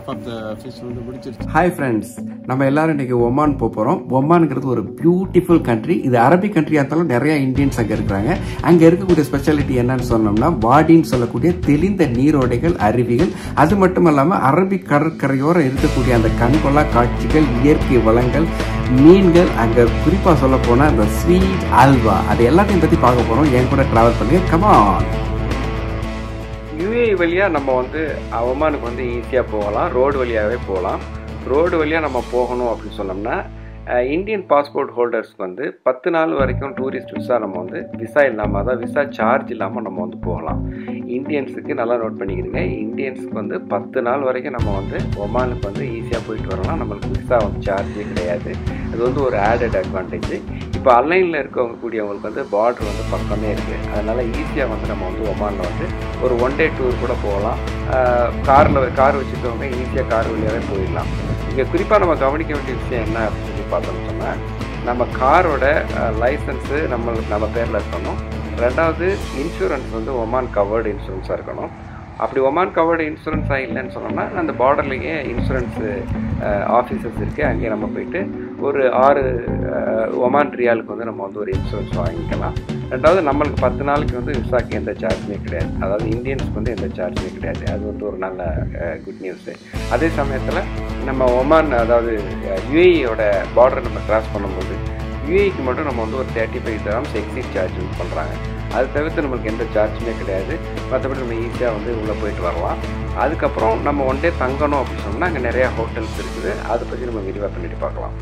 Half of the fish வந்து முடிச்சிருச்சு hi friends நம்ம எல்லாரும் இன்னைக்கு ஒமான் போக போகிறோம் ஒமான்ங்கிறது ஒரு பியூட்டிஃபுல் கண்ட்ரி இது அரபிக் கண்ட்ரியாக இருந்தாலும் நிறைய இந்தியன்ஸ் அங்கே இருக்கிறாங்க அங்கே இருக்கக்கூடிய ஸ்பெஷாலிட்டி என்னன்னு சொன்னோம்னா வாடின்னு சொல்லக்கூடிய தெளிந்த நீரோடைகள் அருவிகள் அது மட்டும் இல்லாமல் அரபிக் கடற்கரையோரம் இருக்கக்கூடிய அந்த கண்கொள்ளா காட்சிகள் இயற்கை வளங்கள் மீன்கள் அங்கே குறிப்பாக சொல்ல போனால் அந்த ஸ்வீட் அல்வா அது எல்லாத்தையும் பற்றி பார்க்க போகிறோம் என் கூட ட்ராவல் பண்ணுங்க கமான் யூஏ வழியாக நம்ம வந்து ஒமானுக்கு வந்து ஈஸியாக போகலாம் ரோடு வழியாகவே போகலாம் ரோடு வழியாக நம்ம போகணும் அப்படின்னு சொன்னோம்னா அஹ், இந்தியன் பாஸ்போர்ட் ஹோல்டர்ஸ்க்கு வந்து பத்து நாள் வரைக்கும் டூரிஸ்ட் விசா நம்ம வந்து விசா இல்லாமல் அதாவது விசா சார்ஜ் இல்லாமல் நம்ம வந்து போகலாம் இந்தியன்ஸுக்கு நல்லா நோட் பண்ணிக்கிறீங்க இந்தியன்ஸுக்கு வந்து பத்து நாள் வரைக்கும் நம்ம வந்து ஒமானுக்கு வந்து ஈஸியாக போயிட்டு வரலாம் நம்மளுக்கு விசா வந்து சார்ஜே கிடையாது அது வந்து ஒரு ஆடட் அட்வான்டேஜ் இப்போ ஆன்லைனில் இருக்கவங்க கூடியவங்களுக்கு வந்து பார்டர் வந்து பக்கமே இருக்குது அதனால் ஈஸியாக வந்து நம்ம வந்து ஒமானில் வந்து ஒரு ஒன் டே டூர் கூட போகலாம் காரில் கார் வச்சுருக்கவங்க ஈஸியாக கார் வழியாகவே போயிடலாம் இங்கே குறிப்பாக நம்ம கவனிக்க வேண்டிய விஷயம் என்ன அப்படின்னு சொல்லி பார்த்தோம்னு சொன்னால் நம்ம காரோட லைசன்ஸு நம்ம நம்ம பேரில் இருக்கணும் ரெண்டாவது இன்சூரன்ஸ் வந்து ஒமான் கவர்டு இன்சூரன்ஸாக இருக்கணும் அப்படி ஒமான் கவர்டு இன்சூரன்ஸாக இல்லைன்னு சொன்னோம்னா அந்த பார்டர்லேயே இன்சூரன்ஸு ஆஃபீஸஸ் இருக்குது அங்கேயே நம்ம போயிட்டு ஒரு ஆறு அஹ், ஒமான் ரியாலுக்கு வந்து நம்ம வந்து ஒரு இன்சூரன்ஸ் வாங்கிக்கலாம் ரெண்டாவது நம்மளுக்கு பத்து நாளைக்கு வந்து விசாக்கு எந்த சார்ஜுமே கிடையாது அதாவது இந்தியன்ஸ்க்கு வந்து எந்த சார்ஜுமே கிடையாது அது வந்து ஒரு நல்ல குட் நியூஸு அதே சமயத்தில் நம்ம ஒமான் அதாவது யுஏஇயோட பார்டரை நம்ம கிராஸ் பண்ணும்போது யுஏக்கு மட்டும் நம்ம வந்து ஒரு thirty five grams exit charge use பண்ணுறாங்க அது தவிர்த்து நம்மளுக்கு எந்த சார்ஜுமே கிடையாது மற்றபடி நம்ம ஈஸியாக வந்து உள்ளே போயிட்டு வரலாம் அதுக்கப்புறம் நம்ம ஒன் டே தங்கணும் அப்படின்னு சொன்னால் அங்கே நிறையா ஹோட்டல்ஸ் இருக்குது அதை பற்றி நம்ம விரிவாக பண்ணிட்டு பார்க்கலாம்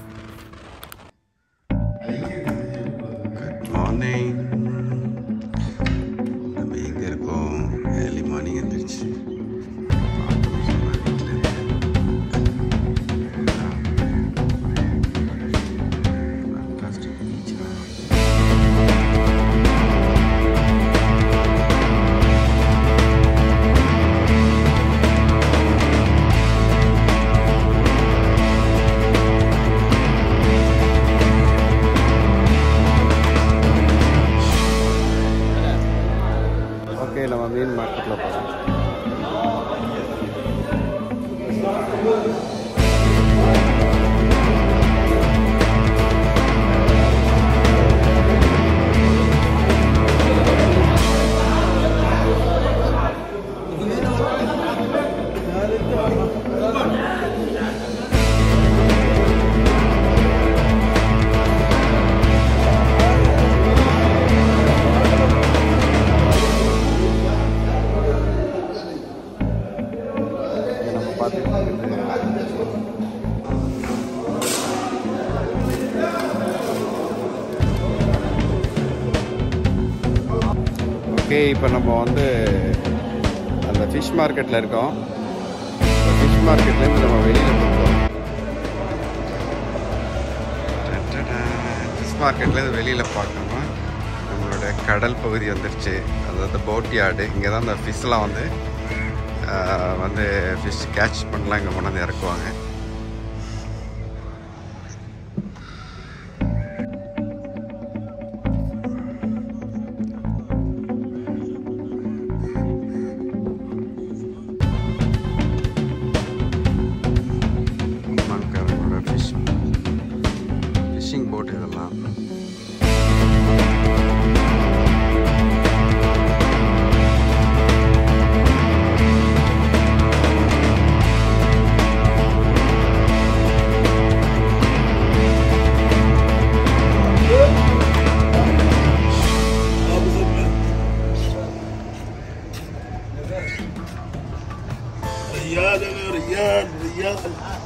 குட் மார்னிங் நம்ம எங்கே இருக்கோம் ஏர்லி மார்னிங் எழுந்திரிச்சு ஓகே நம்ம மீன் மார்க்கெட்டில் போகிறோம் இங்கே நம்ம பார்த்துட்டு இருக்கிறது ஓகே இப்போ நம்ம வந்து அந்த ஃபிஷ் மார்க்கெட்டில் இருக்கோம் ஃபிஷ் மார்க்கெட்லேருந்து நம்ம வெளியில் போகிறோம் ஃபிஷ் மார்க்கெட்லேருந்து வெளியில் பார்க்கணுமா நம்மளோட கடல் பகுதி வந்துருச்சு அதாவது போட் யார்டு இங்கே தான் இந்த ஃபிஷ்லாம் வந்து ஆஹ், வந்து ஃபிஷ் கேட்ச் பண்ணலாம் இங்கே கொண்டாந்து இறக்குவாங்க மண்காரங்களோட ஃபிஷ் ஃபிஷ்ஷிங் போட் இதெல்லாம் ريال انا ريال ريال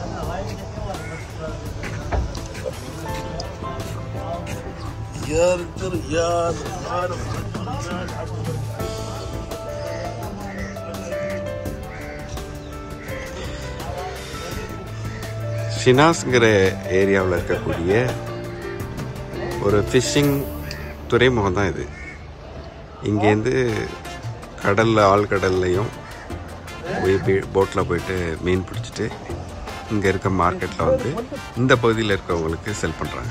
ريال انت ريال ريال ريال ஷினாஸ்ங்கிற ஏரியாவில் இருக்கக்கூடிய ஒரு ஃபிஷ்ஷிங் துறைமுகம் தான் இது இங்கேருந்து கடலில் ஆழ்கடல்லையும் போய் போட்டில் போயிட்டு மீன் பிடிச்சிட்டு இங்கே இருக்க மார்க்கெட்டில் வந்து இந்த பகுதியில் இருக்கவங்களுக்கு செல் பண்ணுறாங்க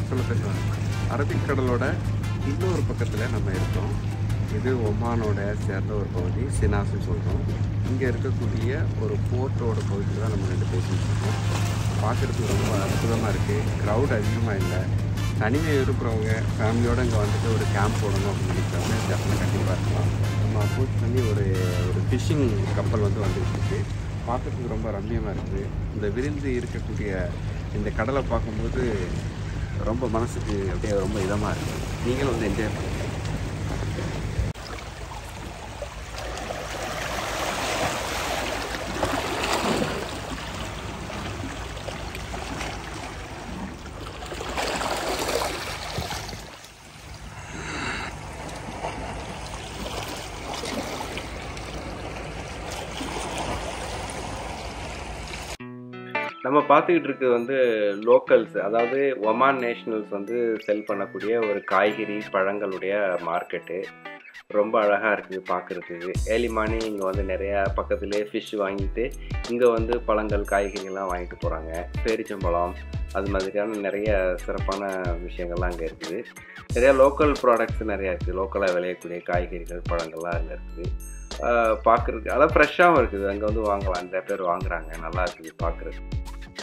சொல்ல தெரியும் அரபிக்கடலோட இன்னொரு பக்கத்தில் நம்ம இருக்கோம் இது ஒமானோட சேர்ந்த ஒரு பகுதி சினாஸ்னு சொல்கிறோம் இங்கே இருக்கக்கூடிய ஒரு போர்ட்டோட பகுதியில் தான் நம்ம ரெண்டு பேசிட்டு இருக்கோம் பார்க்குறதுக்கு ரொம்ப அற்புதமாக இருக்குது க்ரௌட் அதிகமாக இல்லை தனியாக இருக்கிறவங்க ஃபேமிலியோடு இங்கே வந்துட்டு ஒரு கேம்ப் போடணும் அப்படின்னு நினைக்கிறவங்க டெஃபினட் கண்டிப்பாக இருக்கலாம் நம்ம அப்ரோச் பண்ணி ஒரு ஒரு ஃபிஷ்ஷிங் கப்பல் வந்து வந்துட்டு இருக்கு பார்க்குறதுக்கு ரொம்ப ரம்மியமாக இருக்குது இந்த விருந்து இருக்கக்கூடிய இந்த கடலை பார்க்கும்போது ரொம்ப மனசுக்கு அப்படியே ரொம்ப இதமாக இருக்குது நீங்களும் வந்து என்ஜாய் பண்ணுங்க நம்ம பார்த்துக்கிட்டு இருக்கு வந்து லோக்கல்ஸ் அதாவது ஒமான் நேஷனல்ஸ் வந்து செல் பண்ணக்கூடிய ஒரு காய்கறி பழங்களுடைய மார்க்கெட்டு ரொம்ப அழகாக இருக்குது பார்க்குறதுக்கு ஏர்லி மார்னிங் இங்கே வந்து நிறையா பக்கத்துலேயே ஃபிஷ் வாங்கிட்டு இங்கே வந்து பழங்கள் காய்கறிகள்லாம் வாங்கிட்டு போகிறாங்க பேரிச்சம்பழம் அது மாதிரியான நிறைய சிறப்பான விஷயங்கள்லாம் அங்கே இருக்குது நிறையா லோக்கல் ப்ராடக்ட்ஸ் நிறையா இருக்குது லோக்கலாக விளையக்கூடிய காய்கறிகள் பழங்கள்லாம் அங்கே இருக்குது பார்க்குறதுக்கு அதான் ஃப்ரெஷ்ஷாகவும் இருக்குது அங்கே வந்து வாங்கலாம் நிறைய பேர் வாங்குறாங்க நல்லா இருக்குது பார்க்குறதுக்கு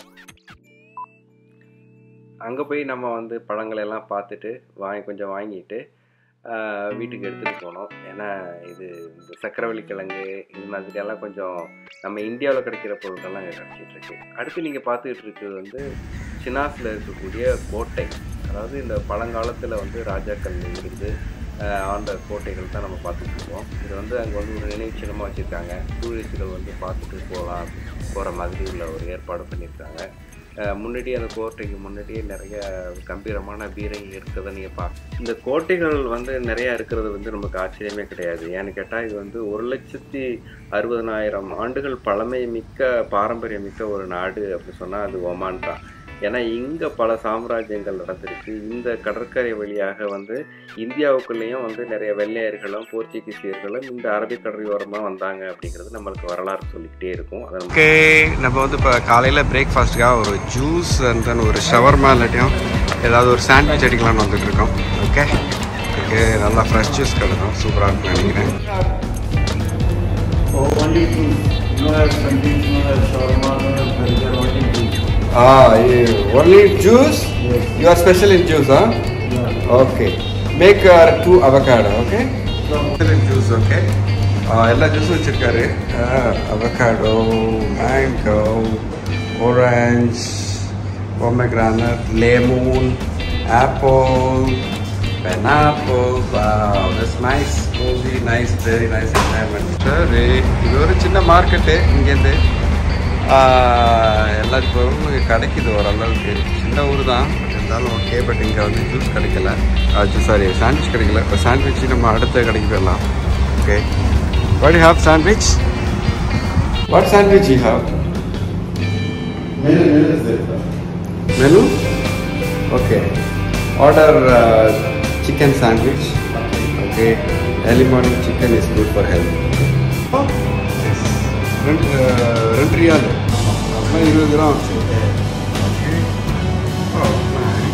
அங்கே போய் நம்ம வந்து பழங்களை எல்லாம் பார்த்துட்டு வாங்கி கொஞ்சம் வாங்கிட்டு ஆஹ், வீட்டுக்கு எடுத்துகிட்டு போனோம் ஏன்னா இது இந்த சக்கரவள்ளி கிழங்கு இது மாதிரியெல்லாம் கொஞ்சம் நம்ம இந்தியாவில் கிடைக்கிற பொருட்கள்லாம் இங்கே கிடச்சிட்டு இருக்கு அடுத்து நீங்கள் பார்த்துக்கிட்டு இருக்கிறது வந்து சினாஸில் இருக்கக்கூடிய கோட்டை அதாவது இந்த பழங்காலத்தில் வந்து ராஜாக்கள் இருந்து ஆஹ், ஆண்ட கோட்டைகள் தான் நம்ம பார்த்துட்டு இருக்கோம் இது வந்து அங்கே வந்து ஒரு நினைவு சின்னமாக வச்சுருக்காங்க டூரிஸ்ட்டுகள் வந்து பார்த்துட்டு போகலாம் போகிற மாதிரி உள்ள ஒரு ஏற்பாடு பண்ணியிருக்காங்க அஹ் முன்னாடி அந்த கோட்டைக்கு முன்னாடியே நிறைய கம்பீரமான பீரங்கி இருக்கிறத நீங்கள் பா இந்த கோட்டைகள் வந்து நிறையா இருக்கிறது வந்து நமக்கு ஆச்சரியமே கிடையாது ஏன்னு கேட்டால் இது வந்து ஒரு லட்சத்தி அறுபதனாயிரம் ஆண்டுகள் பழமை மிக்க பாரம்பரியம் மிக்க ஒரு நாடு அப்படி சொன்னால் அது ஒமான் தான் ஏன்னா இங்கே பல சாம்ராஜ்யங்கள் நடந்திருக்கு இந்த கடற்கரை வழியாக வந்து இந்தியாவுக்குள்ளேயும் வந்து நிறைய வெள்ளையர்களும் போர்ச்சுகீசியர்களும் இந்த அரபிக்கடலையோரமாக வந்தாங்க அப்படிங்கிறது நம்மளுக்கு வரலாறு சொல்லிக்கிட்டே இருக்கும் அதை நம்ம ஓகே நம்ம வந்து இப்போ காலையில் பிரேக்ஃபாஸ்ட்டுக்காக ஒரு ஜூஸ் அண்ட் தென் ஒரு ஷவர்மா இல்லாட்டியும் ஏதாவது ஒரு சாண்ட்விச் அடிக்கலாம்னு வந்துட்டு இருக்கோம் ஓகே ஓகே நல்லா ஃப்ரெஷ் ஜூஸ் கிடைக்கும் சூப்பராக இருக்கும்னு நினைக்கிறேன் only juice. No have something, no have shawarma, no have burger, only juice. Ah, only juice? Yes. You are special in juice, huh? Yeah. Okay. Make uh, two avocado, okay? Juice okay எல்லா ஜூஸும் வச்சுருக்காரு avocado mango orange pomegranate lemon apple pineapple wow that's nice cozy nice very nice environment சரி இது ஒரு சின்ன market இங்கேருந்து எல்லா பொருளும் கிடைக்குது ஓரளவுக்கு சின்ன ஊர் தான் பட் இருந்தாலும் ஓகே பட் இங்கே வந்து ஜூஸ் கிடைக்கல சாரி சாண்ட்விச் கிடைக்கல இப்போ சாண்ட்விச் நம்ம அடுத்த கடைக்கு போயிடலாம் okay what you have sandwich what sandwich you have Menu, menu is there. sir. menu okay order uh, chicken sandwich okay early morning chicken is good for health oh yes ரெண்டு uh, ரெண்டு ரியால் அப்படின்னா இருபது gram okay oh nice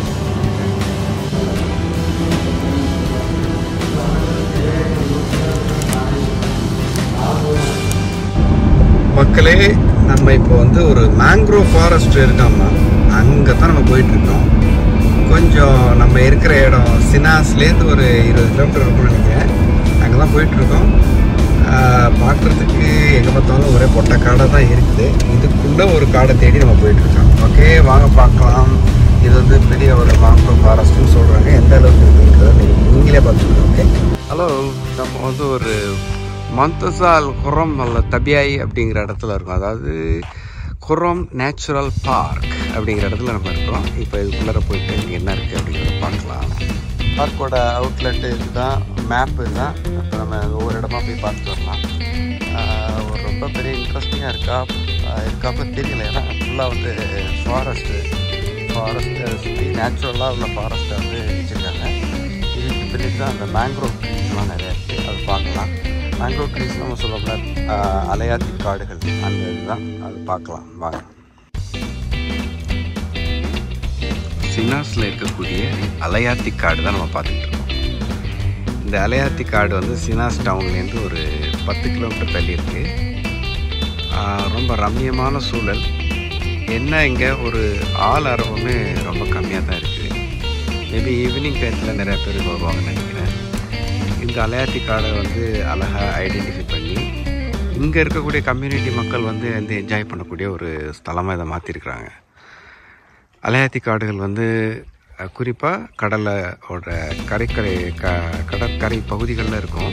மக்களே நம்ம இப்போ வந்து ஒரு mangrove forest இருக்காமா அங்கே தான் நம்ம போயிட்டுருக்கோம் கொஞ்சம் நம்ம இருக்கிற இடம் சினாஸ்லேருந்து ஒரு இருபது கிலோமீட்டர் இருக்கும்னு நினைக்கிறேன் அங்கே தான் போயிட்டுருக்கோம் பார்க்குறதுக்கு எங்கே பார்த்தாலும் ஒரே பொட்டை காடை தான் இருக்குது இதுக்குள்ளே ஒரு காடை தேடி நம்ம போயிட்டுருக்கோம் ஓகே வாங்க பார்க்கலாம் இது வந்து பெரிய ஒரு மேங்க்ரோவ் ஃபாரஸ்ட்னு சொல்கிறாங்க எந்த அளவுக்கு இருக்குன்றதை நீங்கள் நீங்களே பார்த்துக்கோங்க ஓகே ஹலோ நம்ம வந்து ஒரு மந்தசால் குரம் அல்ல தபியாய் அப்படிங்கிற இடத்துல இருக்கும் அதாவது குரம் நேச்சுரல் பார்க் அப்படிங்கிற இடத்துல நம்ம இருக்கிறோம் இப்போ இதுக்குள்ளார போயிட்டு இங்கே என்ன இருக்குது அப்படிங்கிறத பார்க்கலாம் பார்க்கோட அவுட்லெட்டு இதுதான் மேப்பு இதுதான் இப்போ நம்ம ஒவ்வொரு இடமா போய் பார்த்துட்டு வரலாம் ஆஹ் ஒரு ரொம்ப பெரிய இன்ட்ரெஸ்டிங்காக இருக்கா ஆஹ் இருக்காப்ப தெரியல ஏன்னா ஃபுல்லாக வந்து ஃபாரஸ்ட்டு ஃபாரஸ்ட்டை சுற்றி நேச்சுரலாக உள்ள ஃபாரஸ்ட்டை வந்து வச்சுருக்காங்க இதுக்கு பின்னாடி தான் அந்த மேங்க்ரோவ் ட்ரீஸ்லாம் நிறையா இருக்குது அது பார்க்கலாம் மேங்க்ரோவ் ட்ரீஸ் நம்ம சொல்லப்போனா அலையாத்தி காடுகள் அந்த இதுதான் அது பார்க்கலாம் வாங்க சினாஸில் இருக்கக்கூடிய அலையாத்தி காடு தான் நம்ம பார்த்துட்டு இருக்கோம் இந்த அலையாத்தி காடு வந்து சினாஸ் டவுன்லேருந்து ஒரு பத்து கிலோமீட்டர் தள்ளி இருக்கு ஆஹ் ரொம்ப ரம்மியமான சூழல் என்ன இங்கே ஒரு ஆள் அரவமே ரொம்ப கம்மியாக தான் இருக்குது மேபி ஈவினிங் டைத்தில் நிறைய பேர் வருவாங்கன்னு நினைக்கிறேன் இந்த அலையாத்தி காடை வந்து அழகாக ஐடென்டிஃபை பண்ணி இங்கே இருக்கக்கூடிய கம்யூனிட்டி மக்கள் வந்து வந்து என்ஜாய் பண்ணக்கூடிய ஒரு ஸ்தலமாக இதை மாற்றிருக்கிறாங்க அலையாத்தி காடுகள் வந்து குறிப்பாக கடலோட கரைக்கரை க கடற்கரை பகுதிகளில் இருக்கும்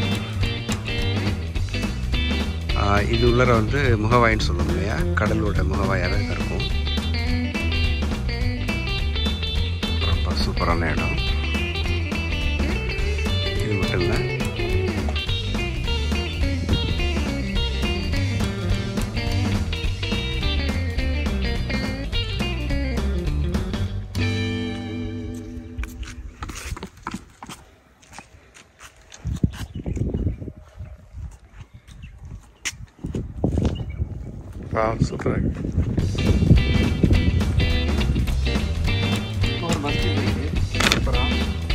ஆஹ் இது உள்ளர வந்து முகவாயின்னு சொல்லுவோம் இல்லையா கடலோட முகவாயாக தான் இது இருக்கும் ரொம்ப சூப்பரான இடம் இது மட்டும் இல்லை சூப்பராக இருக்கு ஒரு மஸ்ஜித் இருக்கு சூப்பராக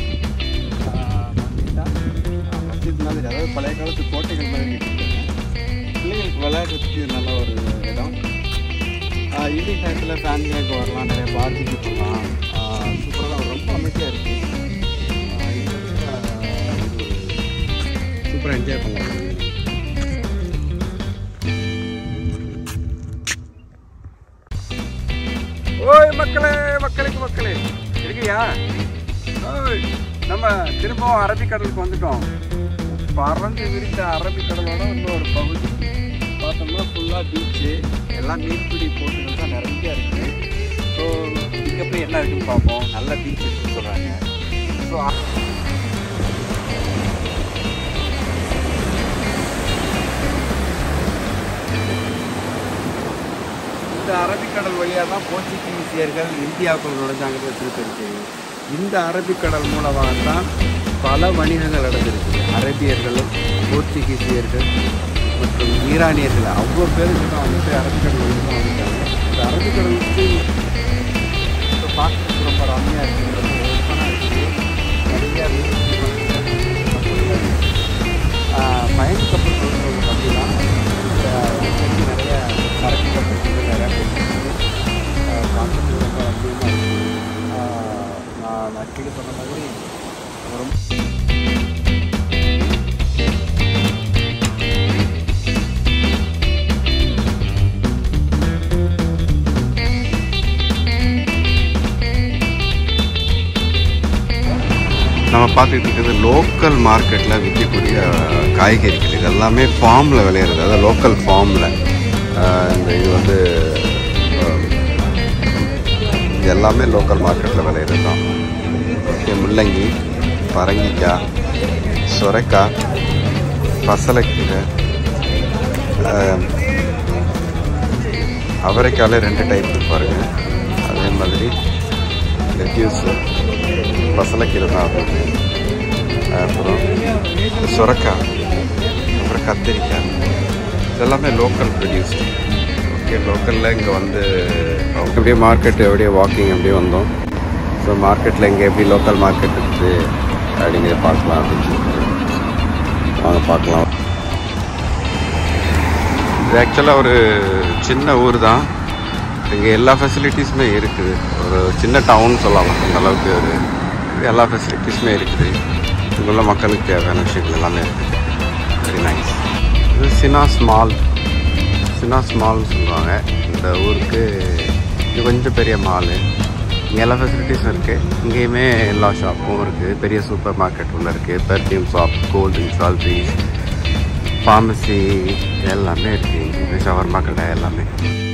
மஸ்ஜித் மாதிரி அதாவது பழைய காலத்து கோட்டைகள் மாதிரி கட்டிருக்காங்க பிள்ளைங்களுக்கு விளையாடுறதுக்கு இது நல்ல ஒரு இடம் ஈவினிங் டயத்தில் ஃபேமிலியாக இங்கே வரலாம் நிறைய பார்ட்டிக்கு போகலாம் சூப்பராக ரொம்ப அமைதியாக இருக்குது சூப்பராக என்ஜாய் பண்ணலாம் ஓய் மக்களே மக்களுக்கு மக்களே இருக்கியா ஓய் நம்ம திரும்பவும் அரபிக்கடலுக்கு வந்துட்டோம் பறந்து விரித்த அரபிக்கடலோட இன்னொரு பகுதி பார்த்தோம்னா ஃபுல்லாக பீச்சு எல்லாம் மீன்பிடி போட்டுகள் தான் நிறைய இருக்குது ஸோ இங்கே போய் என்ன இருக்குன்னு பார்ப்போம் நல்ல பீச் இருக்குன்னு சொல்கிறாங்க ஸோ இந்த அரபிக்கடல் வழியாக தான் போர்ச்சுகீசியர்கள் இந்தியாவுக்குள் நுழைஞ்சாங்கிறது திருப்பி இந்த அரபிக்கடல் மூலமாக தான் பல வணிகங்கள் நடந்திருக்கு அரபியர்களும் போர்ச்சுகீசியர்கள் மற்றும் ஈரானியர்கள் அவ்வளோ பேருக்கு தான் வந்துட்டு அரபிக்கடல் வழி தான் வந்துட்டாங்க இந்த அரபிக்கடலுக்கு இப்போ பார்க்கறதுக்கு ரொம்ப ரம்மியாக இருக்குது ரொம்ப ஓப்பனாக இருக்குது நிறைய பயண கப்பல் சொல்கிறது பார்த்தீங்கன்னா இந்த நிறைய சரக்கு கப்பல்கள் நிறையா போயிருக்கு பார்க்கறதுக்கு ரொம்ப ரம்மியமாக இருக்குது நான் நான் கீழே சொன்ன மாதிரி ரொம்ப நம்ம பார்த்துட்டு இருக்கிறது லோக்கல் மார்க்கெட்டில் விற்கக்கூடிய காய்கறிகள் இது எல்லாமே ஃபார்மில் விளையிறது அதாவது லோக்கல் ஃபார்மில் இந்த இது வந்து அஹ், இது எல்லாமே லோக்கல் மார்க்கெட்டில் விளையிறது தான் ஓகே முள்ளங்கி பரங்கிக்காய் சுரைக்காய் பசலைக்கீரை அஹ், அவரைக்காயில் ரெண்டு டைப் பாருங்க அதே மாதிரி லெட்யூஸு பசலைக்கீரை தான் அது அப்புறம் சுரக்காய் அப்புறம் கத்திரிக்காய் இதெல்லாமே லோக்கல் ப்ரொடியூஸ்டு ஓகே லோக்கலில் இங்கே வந்து அப்படியே மார்க்கெட் அப்படியே வாக்கிங் அப்படியே வந்தோம் ஸோ மார்க்கெட்டில் இங்கே எப்படி லோக்கல் மார்க்கெட் இருக்குது அப்படிங்கிறத பார்க்கலாம் அப்படின்னு சொல்லிட்டு வாங்க பார்க்கலாம் இது ஆக்சுவலாக ஒரு சின்ன ஊர் தான் இங்கே எல்லா ஃபெசிலிட்டிஸுமே இருக்குது ஒரு சின்ன டவுன் சொல்லலாம் அந்த அளவுக்கு ஒரு எல்லா ஃபெசிலிட்டிஸுமே இருக்குது இங்குள்ள மக்களுக்கு தேவையான விஷயங்கள் எல்லாமே இருக்குது வெரி நைஸ் இது சினாஸ் மால் சினாஸ் மால்னு சொல்லுவாங்க இந்த ஊருக்கு இது கொஞ்சம் பெரிய மாலு இங்கே எல்லா ஃபெசிலிட்டிஸும் இருக்குது இங்கேயுமே எல்லா ஷாப்பும் இருக்குது பெரிய சூப்பர் மார்க்கெட் உள்ள இருக்குது பெர்ஃப்யூம் ஷாப் கோல்ட்ரிங்க் சால்ட்ரிஸ் ஃபார்மசி எல்லாமே இருக்குது இங்கே ஷவர்மா கடை எல்லாமே